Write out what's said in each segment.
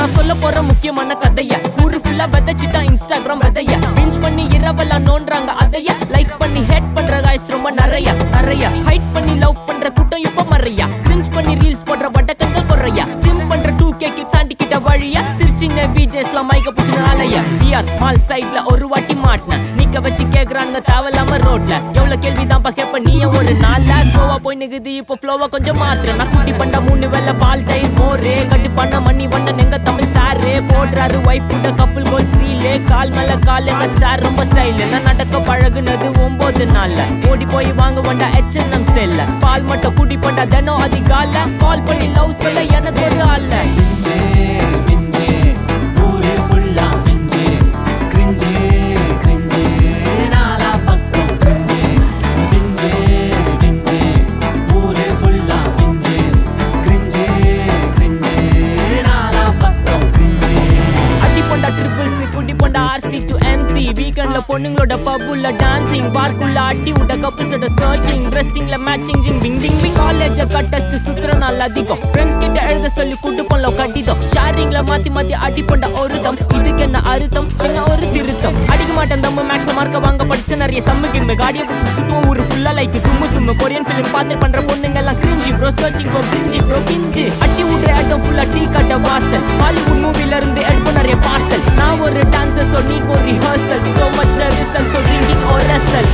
நான் சொல்ல போற முக்கியமான கதைய ஊரு ஃபுல்லா விதைச்சிட்டா இன்ஸ்டாகிராம் விதைய பிஞ்ச் பண்ணி இரவெல்லாம் நோன்றாங்க அதைய லைக் பண்ணி ஹேட் பண்ற காய்ஸ் ரொம்ப நிறைய நிறைய ஹைட் பண்ணி லவ் பண்ற கூட்டம் இப்ப மறையா கிரிஞ்ச் பண்ணி ரீல்ஸ் போடுற வட்டக்கங்கள் குறையா சிம் பண்ற டூ கே கிட்ஸ் ஆண்டி கிட்ட வழியா சிரிச்சிங்க விஜேஸ்லாம் மைக்க பிடிச்ச ஆலையா பிஆர் மால் சைட்ல ஒரு வாட்டி மாட்டின நிக்க வச்சு கேக்குறானுங்க தேவையில்லாம ரோட்ல எவ்வளவு கேள்வி தான் கேப்ப நீ ஒரு நாள்ல ஸ்லோவா போய் நிக்குது இப்போ ஃப்ளோவா கொஞ்சம் மாத்திர நான் குட்டி பண்ண மூணு வேலை பால் தயிர் மோரே கட்டு பண்ண மணி வண்ணன் எங்க தமிழ் சாரு போடுறாரு ஒய்ஃப் கூட கப்புள் கோல்ஸ் ரீலே கால் மேல கால் எங்க சார் ரொம்ப ஸ்டைல் நான் நடக்க பழகுனது ஒன்பது நாள்ல ஓடி போய் வாங்க வேண்டா எச்என்எம் செல்ல பால் மட்டும் குடி பண்ணா தினம் அதிகால கால் பண்ணி லவ் சொல்ல எனக்கு ஒரு ஆள்ல பிஞ்சே பிஞ்சே ஊரே ஃபுல்லா பிஞ்சே கிரிஞ்சே கிரிஞ்சே நாலா பக்கம் கிரிஞ்சே பிஞ்சே பிஞ்சே ஊரே ஃபுல்லா பிஞ்சே கிரிஞ்சே கிரிஞ்சே நாலா பக்கம் கிரிஞ்சே அடி பொண்டா ட்ரிபிள்ஸ் குடி பொண்டா ஆர்சி டு எம்சி வீக்கெண்ட்ல பொண்ணுங்களோட பப்புல டான்சிங் பார்க்குள்ள அடி விட்ட கப்பிள்ஸோட சர்ச்சிங் ட்ரெஸ்ஸிங்ல மேட்சிங் ஜிங் விங் டிங் விங் காலேஜ கட்டஸ்ட் சுத்துற நாள் அதிகம் ஃப்ரெண்ட்ஸ் கிட்ட எழுத சொல்லி கூட்டு பண்ணல கட்டிதம் ஷேரிங்ல மாத்தி மாத்தி அடி பொண்டா ஒரு தம் இதுக்கு என்ன அறுத்தம் சின்ன ஒரு திருத்தம் அடிக்க மாட்டேன் தம்மு மேக்ஸ்ல மார்க்க வாங்க படிச்ச நிறைய சம்மு கிண்மை காடிய பிடிச்சி சுத்துவோம் ஊரு ஃபுல்லா லைக் சும்மு சும்மு கொரியன் ஃபிலிம் பார்த்து பண்ற பொண்ணுங்க எல்லாம் கிரிஞ்சி ப்ரோ சர்ச்சிங் ப்ரோ கிரிஞ்சி ப்ரோ கிஞ்சி அடி விடுற ஆட்டம் ஃபுல்லா டீ கட்ட வாசல் ஹாலிவுட் மூவில இருந்து எடுப்போம் நிறைய பார்சல் நான் ஒரு dancer so need more rehearsal so much the result so drinking or wrestle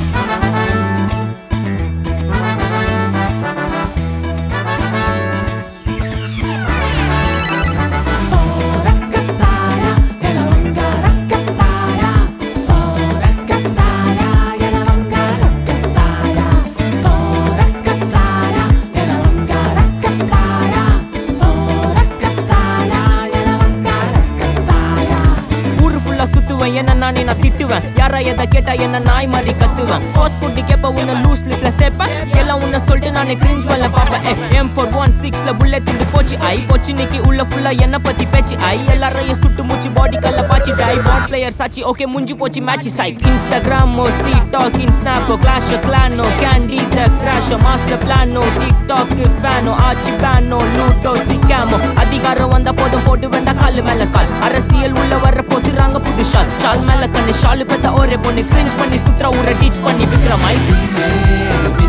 Rakasaya, Yanavanga Rakasaya. Oh, Rakasaya, Yanavanga Rakasaya. Oh, Rakasaya, Yanavanga Rakasaya. Oh, Rakasaya, Yanavanga Rakasaya. ஊரு ஃபுல்லா சுத்துவேன் என்ன நானே நான் திட்டுவேன் யாரா எதை கேட்டா என்ன நாய் மாதிரி கத்துவேன் பாஸ் குட்டி கேப்ப உன்னை லூஸ் லிஸ்ட்ல சேர்ப்பேன் எல்லாம் உன்னை சொல்லிட்டு நானே கிரிஞ்ச் வரல பாப்பேன் எம் ஃபோர் ஒன் சிக்ஸ்ல புல்லட் திண்டு போச்சு ஐ போச்சு இன்னைக்கு உள்ள ஃபுல்லா என்ன பத்தி பேச்சு ஐ எல்லாரையும் சுட்டு மூச்சு பாடி கல்ல பாச்சு டை பாட் பிளேயர் சாச்சி ஓகே முஞ்சி போச்சு மேட்ச் சைக் இன்ஸ்டாகிராமோ சி டாக்கிங் ஸ்னாப்போ கிளாஷ் கிளானோ கேண்டி த கிராஷோ மாஸ்டர் பிளானோ டிக் டாக் ஃபேனோ ஆச்சி பேனோ லூட்டோ சிக்காமோ அதிகாரம் வந்த போதும் போட்டு வேண்டா காலு மேல கால் அரசியல் உள்ள வர போத்துறாங்க புது ஷால் ஷால் மேல கண்ணு ஷாலு பத்த ஒரே பொண்ணு கிரிஞ்ச் பண்ணி சுத்ரா ஊரை டீச் பண்ணி விக்ரமாய் பிஞ்சே